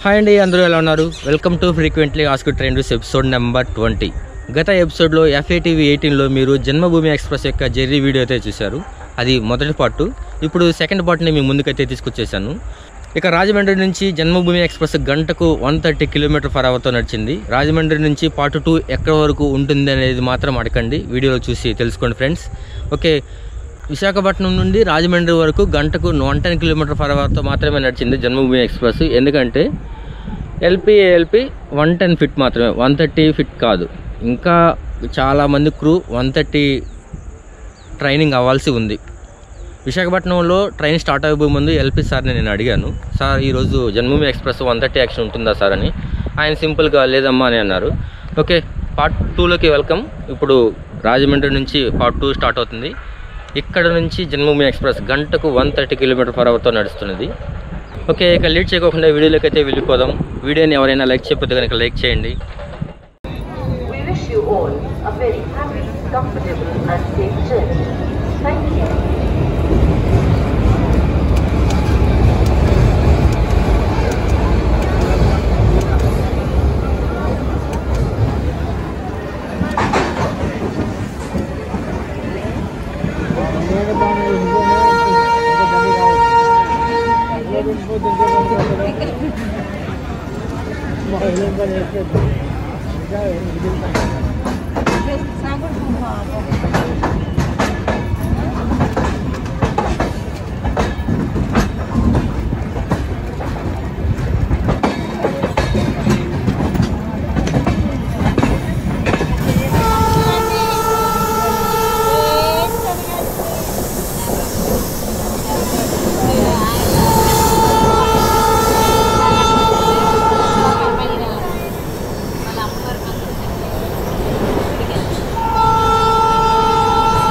Hi అండి అందరూ ఎలా ఉన్నారు welcome to frequently ask trains episode number twenty గత ఎపిసోడ్లో ఎఫ్ఏటీవీ ఎయిటీన్లో మీరు జన్మభూమి ఎక్స్ప్రెస్ యొక్క జెర్రీ వీడియో అయితే చూశారు అది మొదటి పార్ట్ ఇప్పుడు సెకండ్ పార్ట్ని మీ ముందుకైతే తీసుకొచ్చేసాను ఇక రాజమండ్రి నుంచి జన్మభూమి ఎక్స్ప్రెస్ గంటకు వన్ థర్టీ కిలోమీటర్ ఫర్ అవర్తో నడిచింది రాజమండ్రి నుంచి పార్ట్ టూ ఎక్కడి వరకు ఉంటుంది అనేది మాత్రం అడగండి వీడియోలో చూసి తెలుసుకోండి ఫ్రెండ్స్ ఓకే విశాఖపట్నం నుండి రాజమండ్రి వరకు గంటకు వన్ టెన్ కిలోమీటర్ ఫర్ అవర్తో మాత్రమే నడిచింది జన్మభూమి ఎక్స్ప్రెస్ ఎందుకంటే LP ALP one ten fit మాత్రమే వన్ థర్టీ ఫిట్ కాదు ఇంకా చాలామంది క్రూ వన్ థర్టీ ట్రైనింగ్ అవ్వాల్సి ఉంది విశాఖపట్నంలో ట్రైన్ స్టార్ట్ అయిపోయే ముందు ఎల్పి సార్ని నేను అడిగాను సార్ ఈరోజు Janmabhoomi express one thirty action ఉంటుందా సార్ అని ఆయన సింపుల్గా లేదమ్మా అని అన్నారు ఓకే పార్ట్ టూలోకి వెల్కమ్ ఇప్పుడు రాజమండ్రి నుంచి పార్ట్ టూ స్టార్ట్ అవుతుంది ఇక్కడ నుంచి జన్మభూమి ఎక్స్ప్రెస్ గంటకు వన్ థర్టీ కిలోమీటర్ పర్ అవర్తో నడుస్తున్నది ఓకే ఇక లేట్ చేయకుండా వీడియోలోకి అయితే వెళ్ళిపోదాం వీడియోని ఎవరైనా లైక్ చేయకపోతే కనుక లైక్ చేయండి We wish you all a very happy, comfortable and safe journey. Thank you. Thank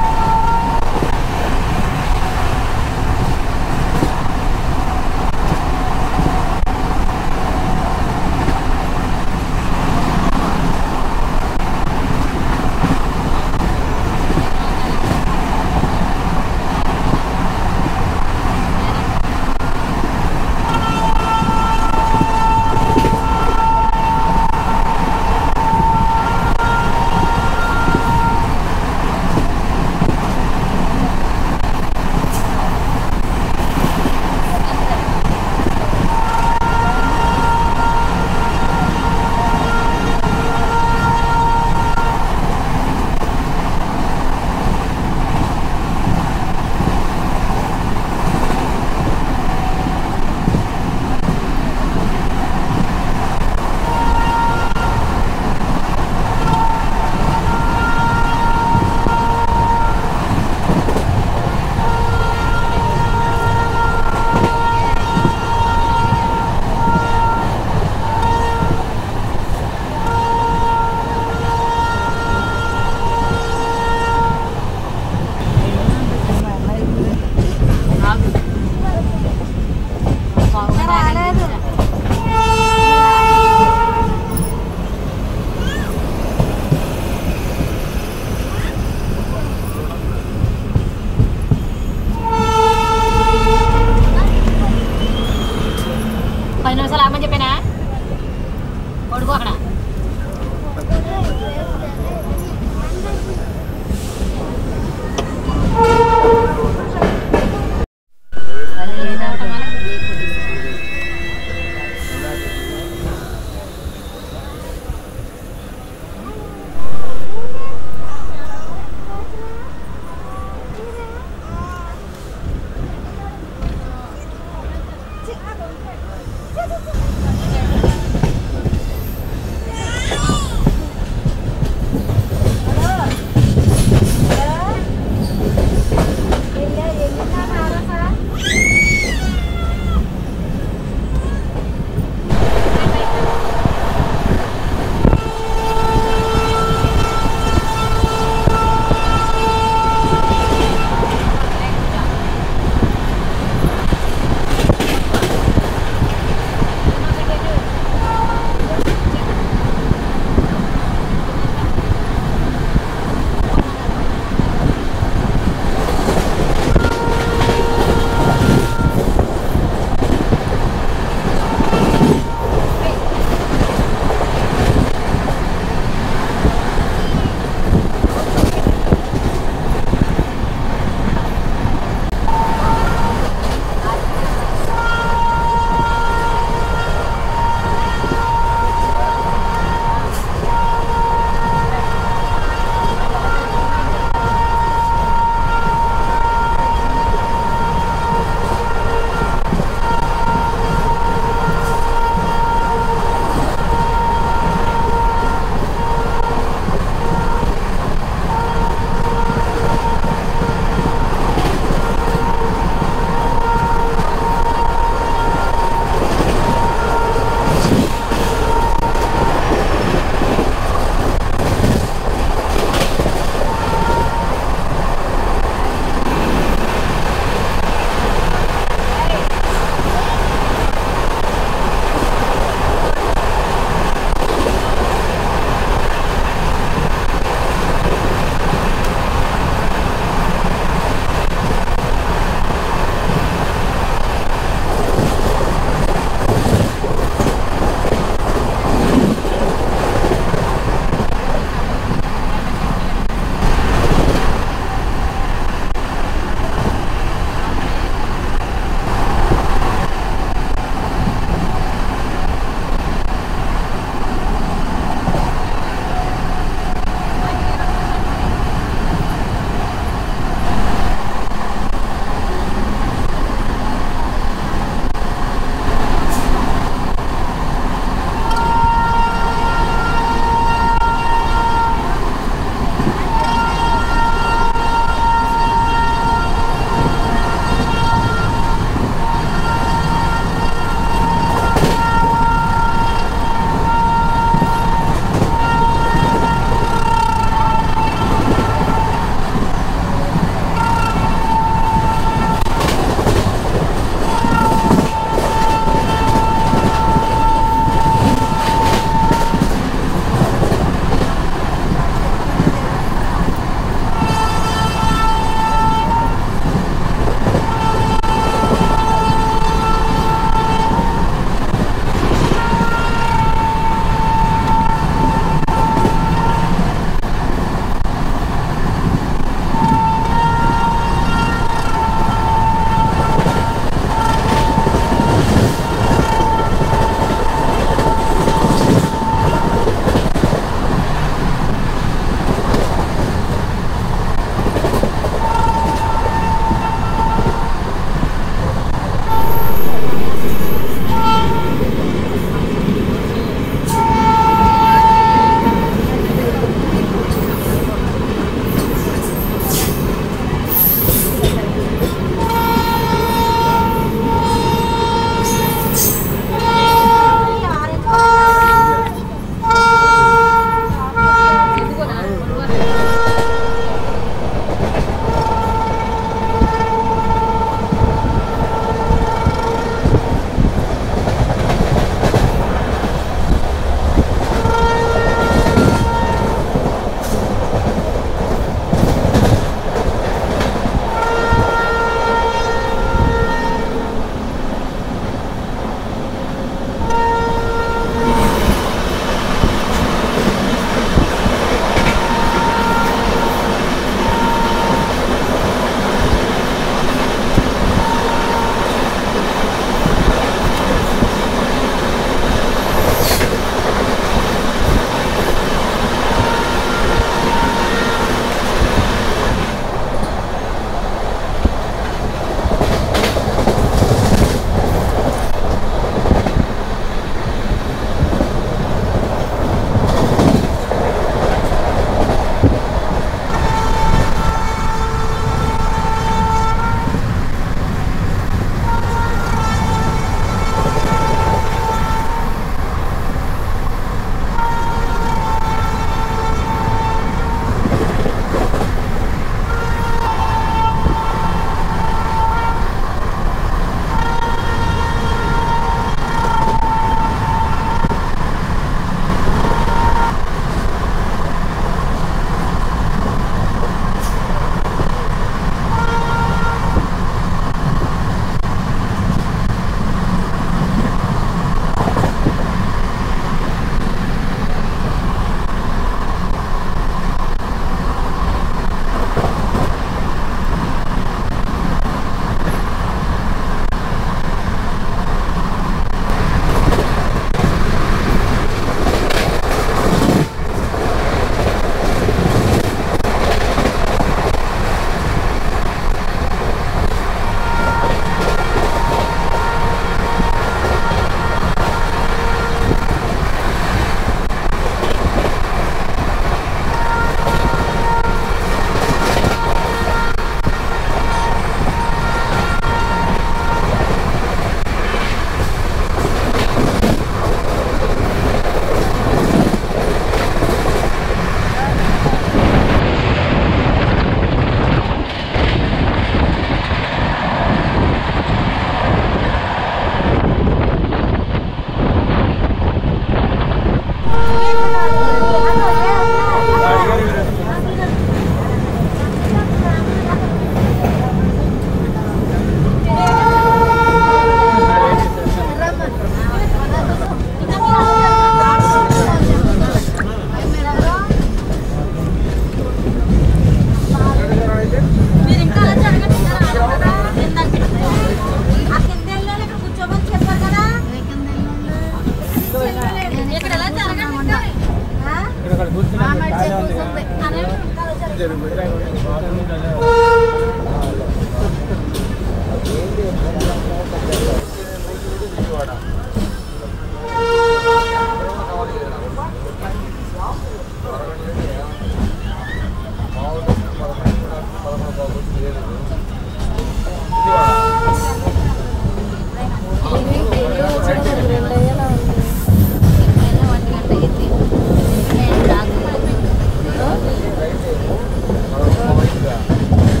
ఒంటి గంట అయింది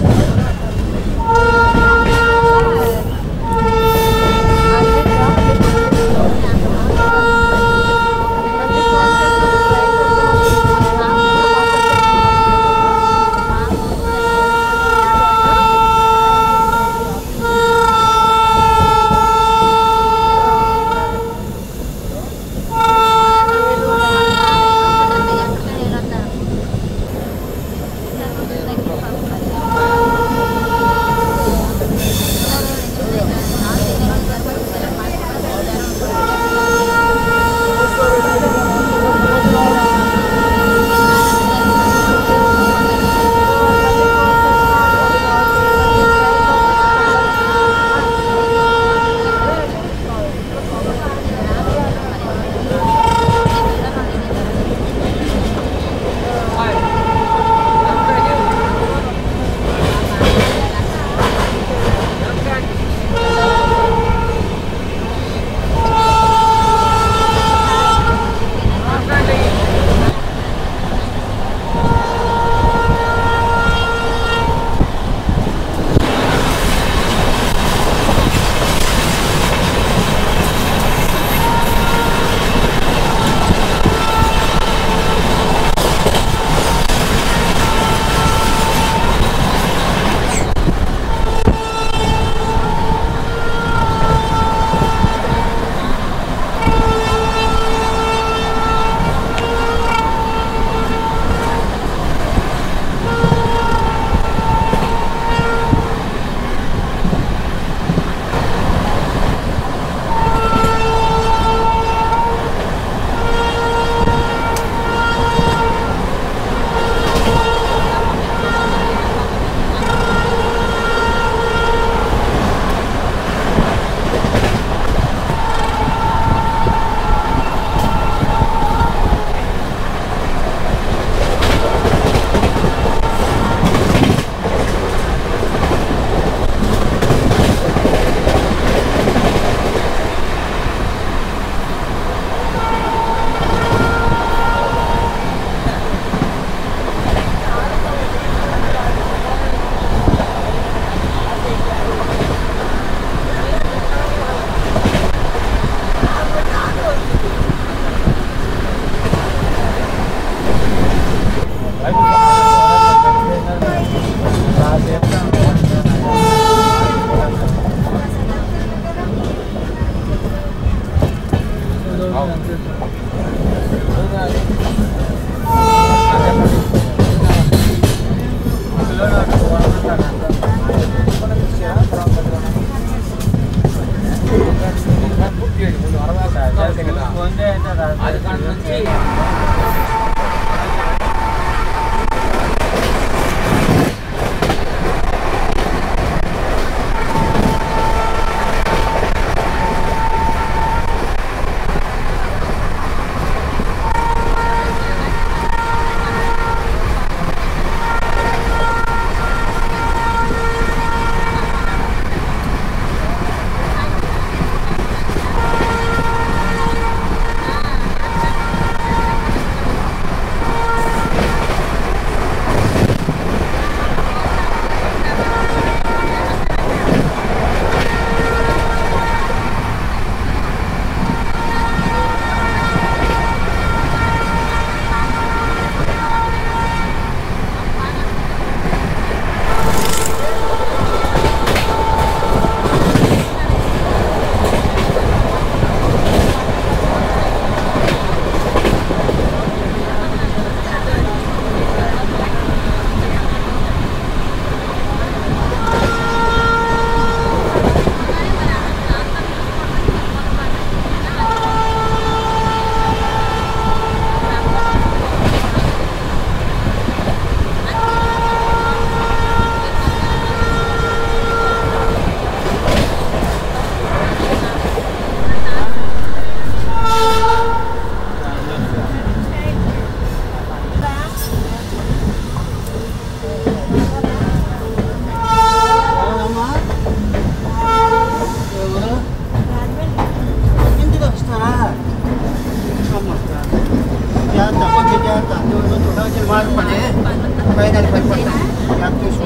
పైన అది పడిపోతా క్యాప్ తీసుకో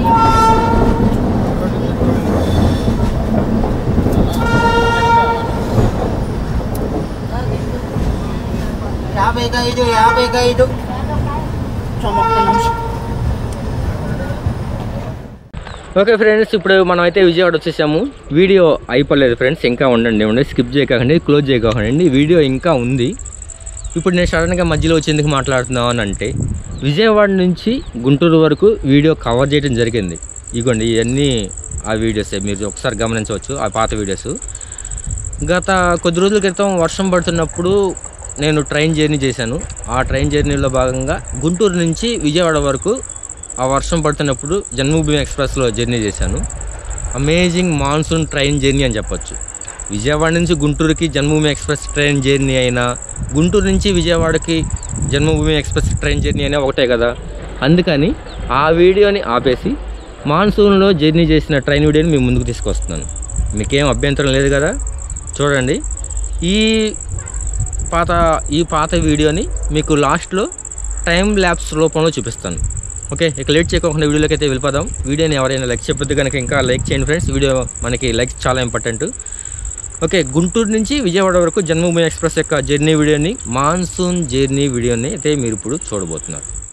యాభైకి ఐదు యాభైకి ఐదు చూమ్మ, ఒక్క నిమిషం ఓకే ఫ్రెండ్స్ ఇప్పుడు మనం అయితే విజయవాడ వచ్చేసాము వీడియో అయిపోలేదు ఫ్రెండ్స్ ఇంకా ఉండండి ఉండండి స్కిప్ చేయకండి క్లోజ్ చేయకండి వీడియో ఇంకా ఉంది ఇప్పుడు నేను సడన్గా మధ్యలో వచ్చేందుకు మాట్లాడుతున్నాను అని అంటే విజయవాడ నుంచి గుంటూరు వరకు వీడియో కవర్ చేయడం జరిగింది ఇగోండి ఇవన్నీ ఆ వీడియోస్ మీరు ఒకసారి గమనించవచ్చు ఆ పాత వీడియోస్ గత కొద్ది రోజుల క్రితం వర్షం పడుతున్నప్పుడు నేను ట్రైన్ జర్నీ చేశాను ఆ ట్రైన్ జర్నీలో భాగంగా గుంటూరు నుంచి విజయవాడ వరకు ఆ వర్షం పడుతున్నప్పుడు జన్మభూమి ఎక్స్ప్రెస్లో జర్నీ చేశాను అమేజింగ్ మాన్సూన్ ట్రైన్ జర్నీ అని చెప్పొచ్చు విజయవాడ నుంచి గుంటూరుకి జన్మభూమి ఎక్స్ప్రెస్ ట్రైన్ జర్నీ అయినా గుంటూరు నుంచి విజయవాడకి జన్మభూమి ఎక్స్ప్రెస్ ట్రైన్ జర్నీ అయినా ఒకటే కదా అందుకని ఆ వీడియోని ఆపేసి మాన్సూన్లో జర్నీ చేసిన ట్రైన్ వీడియోని మీ ముందుకు తీసుకొస్తున్నాను మీకేం అభ్యంతరం లేదు కదా చూడండి ఈ పాత ఈ పాత వీడియోని మీకు లాస్ట్లో టైం ల్యాబ్స్ రూపంలో చూపిస్తాను ఓకే ఇక లేట్ చేయకుండా వీడియోలోకి అయితే వెళ్ళిపోదాం వీడియోని ఎవరైనా లైక్ చెప్పొద్దు కనుక ఇంకా లైక్ చేయండి ఫ్రెండ్స్ వీడియో మనకి లైక్స్ చాలా ఇంపార్టెంట్ ఓకే గుంటూరు నుంచి విజయవాడ వరకు జన్మభూమి ఎక్స్ప్రెస్ యొక్క జర్నీ వీడియోని మాన్సూన్ జర్నీ వీడియోని అయితే మీరు ఇప్పుడు చూడబోతున్నారు